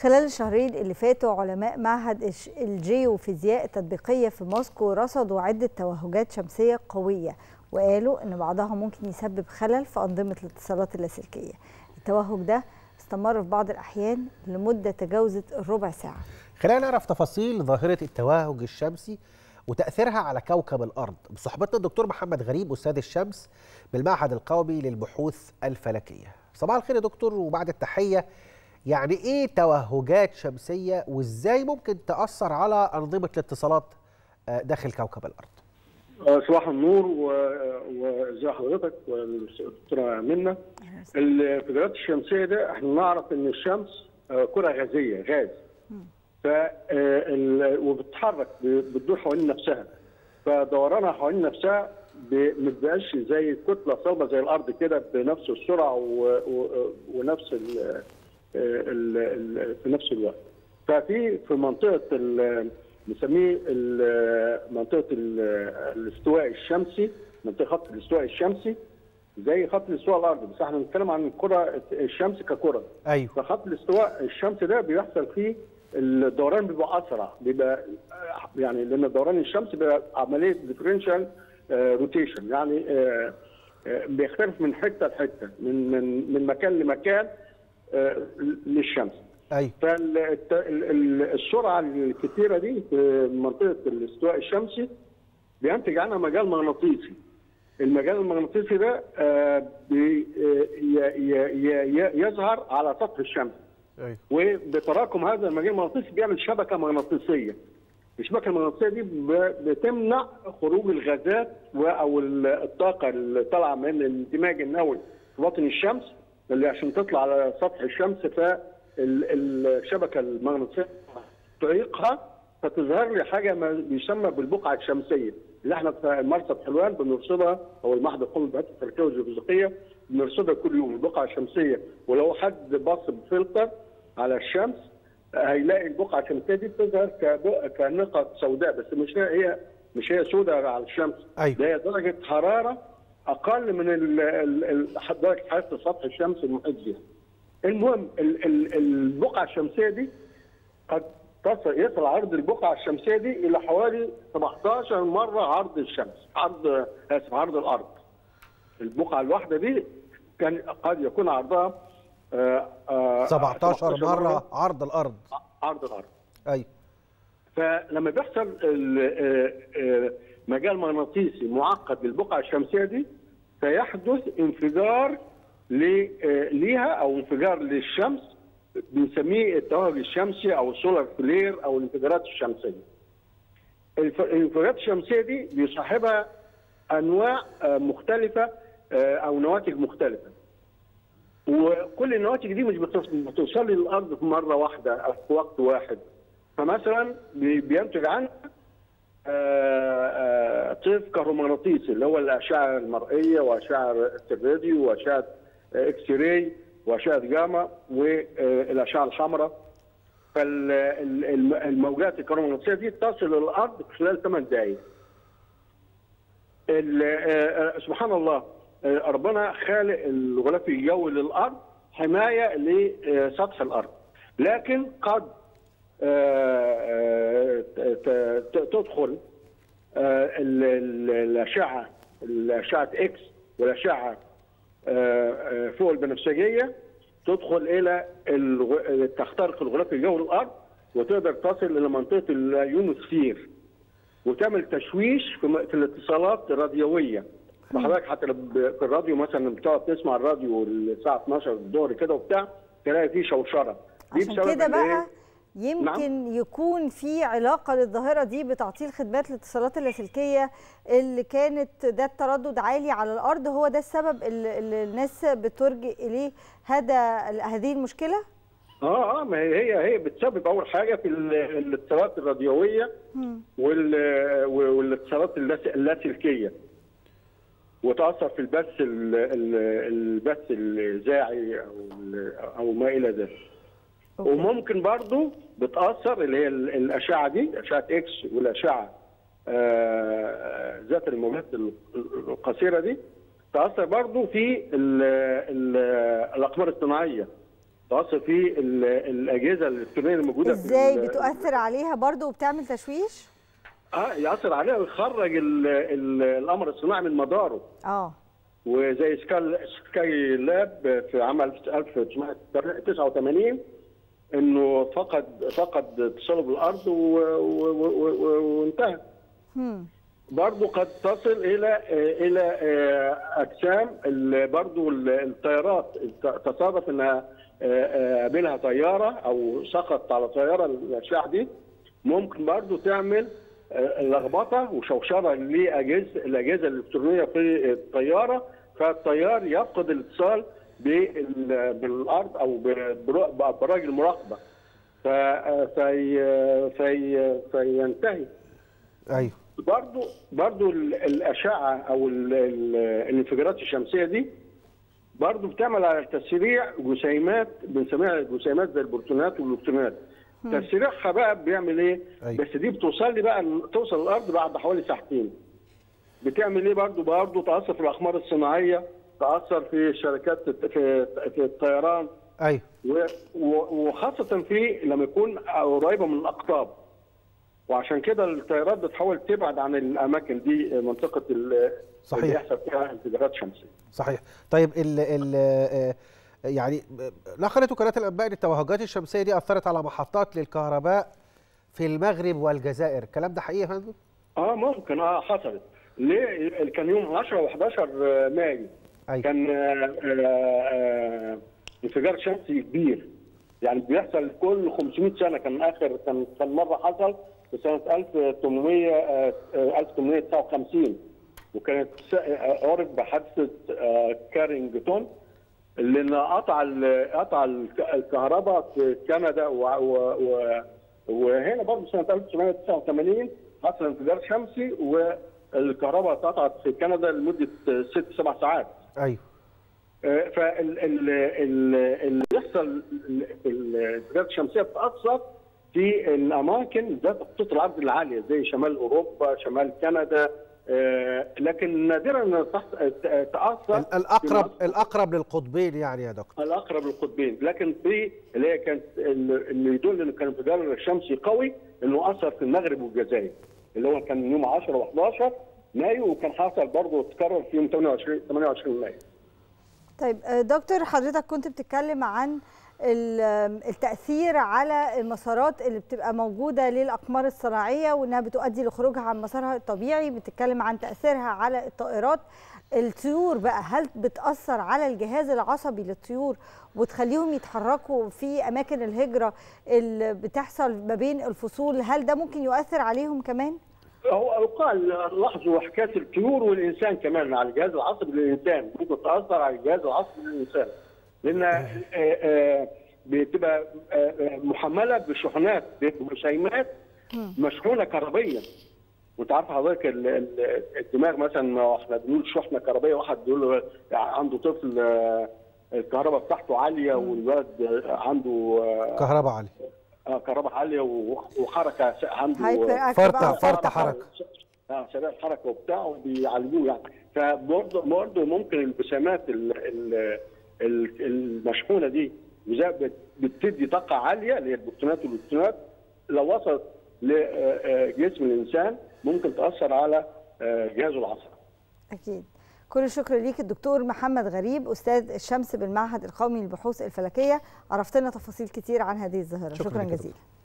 خلال الشهرين اللي فاتوا علماء معهد الش- الجيوفيزياء التطبيقية في موسكو رصدوا عدة توهجات شمسية قوية وقالوا إن بعضها ممكن يسبب خلل في أنظمة الاتصالات اللاسلكية التوهج ده استمر في بعض الأحيان لمدة تجاوزت الربع ساعة خلينا نعرف تفاصيل ظاهرة التوهج الشمسي وتأثيرها على كوكب الأرض بصحبتنا الدكتور محمد غريب أستاذ الشمس بالمعهد القومي للبحوث الفلكية صباح الخير يا دكتور وبعد التحية يعني إيه توهجات شمسية وإزاي ممكن تأثر على أنظمة الاتصالات آه، داخل كوكب الأرض آه، صباح النور و- وازي حضرتك والدكتوره منى الانفجارات الشمسيه ده احنا نعرف ان الشمس آه، كره غازيه غاز ف آه، ال- وبتتحرك ب- بتدور حوالين نفسها فدورانها حوالين نفسها ب- ما بتبقاش زي كتله صلبه زي الارض كده بنفس السرعه و- و- ونفس ال ال ال في نفس الوقت ففي في منطقه ال- بنسميه ال- منطقه ال- الاستواء الشمسي منطقه خط الاستواء الشمسي زي خط الاستواء الارضي بس احنا بنتكلم عن الكره الشمس ككره أيوه فخط الاستواء الشمس ده بيحصل فيه الدوران بيبقى اسرع بيبقى يعني لان دوران الشمس بيبقى عمليه ديفرنشال روتيشن يعني آه، آه، بيختلف من حته لحته من من من مكان لمكان آه، للشمس أيوه فالسرعه الكثيره دي في منطقه الاستواء الشمسي بينتج عنها مجال مغناطيسي المجال المغناطيسي ده آه، بي- آه، ي- ي- ي- يظهر على سطح الشمس أيوه وبتراكم هذا المجال المغناطيسي بيعمل شبكه مغناطيسيه الشبكه المغناطيسيه دي ب- بتمنع خروج الغازات و- او ال- الطاقه اللي طالعه من الاندماج النووي في باطن الشمس اللي عشان تطلع على سطح الشمس فالشبكه المغناطيسيه تعيقها فتظهر لي حاجه ما يسمى بالبقعه الشمسيه اللي احنا في مرصد حلوان بنرصدها او المعهد القومي للبحوث الفلكيه والجيوفيزيقيه بنرصدها كل يوم البقعه الشمسيه ولو حد بص بفلتر على الشمس هيلاقي البقعه الشمسيه دي بتظهر كبق- كنقط سوداء بس مش هي مش هي سوداء على الشمس أيوة. ده هي درجه حراره اقل من ال- ال- ال- درجه حراره سطح الشمس المحيط بها. المهم ال- ال- البقعه الشمسيه دي قد تصل يصل عرض البقعه الشمسيه دي الى حوالي 17 مره عرض الشمس عرض اسف عرض الارض. البقعه الواحده دي كان قد يكون عرضها آه، آه، 17 مرة عرض الأرض عرض الارض. أيوه فلما بيحصل ال- آه، آه، مجال مغناطيسي معقد للبقعه الشمسيه دي فيحدث انفجار ل- آه، ليها او انفجار للشمس بنسميه التوهج الشمسي او السولار فلير او الانفجارات الشمسيه. الف- الانفجارات الشمسيه دي بيصاحبها انواع آه، مختلفه آه، او نواتج مختلفه. وكل النواتج دي مش بتص- بتوصل للارض في مره واحده او في وقت واحد. فمثلا بي- بينتج عنها آه، آه، طيف كهرومغناطيسي اللي هو الاشعه المرئيه واشعه الراديو واشعه آه، اكس راي واشعه جاما والاشعه الحمراء فالموجات الكهرومغناطيسيه دي تصل للارض في خلال 8 دقائق. ال- آه، آه، سبحان الله آه، ربنا خالق الغلاف الجوي للارض حمايه لسطح الارض لكن قد آه، آه، ت- ت- تدخل آه، ال- ال- الاشعه الاشعه اكس والاشعه آه، آه، فوق البنفسجيه تدخل الى الغ- تخترق الغلاف الجوي للارض وتقدر تصل الى منطقه اليونوسفير وتعمل تشويش في م- في الاتصالات الراديويه حضرتك حتى لو ب- في الراديو مثلا بتقعد تسمع الراديو الساعه 12 الظهر كده وبتاع تلاقي فيه شوشره دي عشان بسبب كده الإيه؟ بقى يمكن يكون في علاقة للظاهرة دي بتعطيل خدمات الاتصالات اللاسلكية اللي كانت ده التردد عالي على الأرض هو ده السبب اللي اللي الناس بترجع إليه هذا هذه المشكلة؟ اه اه ما هي هي هي بتسبب اول حاجه في ال- الاتصالات الراديويه وال- والاتصالات اللاس- اللاسلكيه وتاثر في البث ال- ال- البث الاذاعي او ال- او ما الى ذلك وممكن برضو بتاثر اللي هي ال- الاشعه دي اشعه اكس والاشعه آه، ذات الموجات ال- القصيره دي تاثر برضو في ال- ال- الاقمار الصناعيه تاثر في ال- الاجهزه الالكترونيه الموجوده في ازاي ال- بتؤثر عليها برضو وبتعمل تشويش اه ياثر عليها ويخرج ال- ال- القمر الصناعي من مداره اه وزي سكاي سكاي لاب في عام 1989 انه فقد فقد اتصاله بالارض و- و- و- و- وانتهى هم. برضه قد تصل الى الى اجسام ال- برضه ال- الطيارات تصادف انها قابلها طياره او سقط على طياره الاشعه دي ممكن برضه تعمل لخبطه وشوشره لاجهزه الاجهزه الالكترونيه في الطياره فالطيار يفقد الاتصال بال- بالارض او ببرا- بابراج المراقبه ف- في في فينتهي ايوه برضو برضو ال- الاشعه او ال- ال- الانفجارات الشمسيه دي برضو بتعمل على تسريع جسيمات بنسميها جسيمات زي البروتونات والالكترونات تسريعها بقى بيعمل ايه؟ أيوة. بس دي بتوصل لي بقى توصل الارض بعد حوالي ساعتين بتعمل ايه برضو برضو تاثر في الاقمار الصناعيه تاثر في الشركات في في الطيران ايوه و- و- وخاصة في لما يكون قريبة من الأقطاب وعشان كده الطيارات بتحاول تبعد عن الأماكن دي منطقة ال- صحيح. اللي يحصل فيها انفجارات شمسية صحيح طيب ال ال آه، يعني نقلت وكالات الانباء ان التوهجات الشمسيه دي اثرت على محطات للكهرباء في المغرب والجزائر الكلام ده حقيقي يا فندم اه ممكن اه حصلت ليه كان يوم 10 و11 مايو أيوة. كان آه، آه، آه، انفجار شمسي كبير يعني بيحصل كل 500 سنه كان اخر كان كان مره حصل في سنه 1800 آه، آه، 1859 وكانت س- آه، عرف بحادثه آه، كارينجتون اللي قطع ال- قطع الك- الكهرباء في كندا و و و وهنا برضه سنه 1989 حصل انفجار شمسي والكهرباء اتقطعت في كندا لمده ست سبع ساعات. ايوه فاللي بيحصل في الانفجارات الشمسيه بتاثر في الاماكن ذات الخطوط العرض العاليه زي شمال اوروبا، شمال كندا آه، لكن نادرا ان تحص- تاثر ال- الاقرب في الاقرب للقطبين يعني يا دكتور الاقرب للقطبين لكن في اللي هي كانت اللي يدل انه كان انفجار شمسي قوي انه اثر في المغرب والجزائر اللي هو كان يوم 10 و11 مايو وكان حصل برضه اتكرر في يوم 28 28 مايو طيب آه، دكتور حضرتك كنت بتتكلم عن ال- آم، التأثير على المسارات اللي بتبقى موجودة للأقمار الصناعية وإنها بتؤدي لخروجها عن مسارها الطبيعي بتتكلم عن تأثيرها على الطائرات الطيور بقى هل بتأثر على الجهاز العصبي للطيور وتخليهم يتحركوا في أماكن الهجرة اللي بتحصل ما بين الفصول هل ده ممكن يؤثر عليهم كمان؟ هو يقال لاحظوا حكايه الطيور والانسان كمان على الجهاز العصبي للانسان ممكن تاثر على الجهاز العصبي للانسان لان آه، آه، بتبقى آه، آه، محمله بشحنات بجسيمات مشحونه كهربيا وانت عارف حضرتك ال- ال- الدماغ مثلا ما احنا بنقول شحنه كهربائيه واحد بيقول له عنده طفل آه، الكهرباء بتاعته عاليه والولد آه، عنده آه، كهرباء عاليه آه، كهرباء عاليه و- وحركه عنده هايبر أكتف فرطة بقى. فرطة حركه اه سريع الحركه وبتاع وبيعالجوه يعني فبرضه برضه ممكن البسامات ال- ال- ال- المشحونه دي وزي بت- بتدي طاقه عاليه اللي هي البروتونات والالكترونات لو وصلت لجسم الانسان ممكن تاثر على آه، جهازه العصبي. أكيد كل الشكر ليك الدكتور محمد غريب أستاذ الشمس بالمعهد القومي للبحوث الفلكية عرفتنا تفاصيل كتير عن هذه الظاهرة شكراً شكرا لك يا جزيلا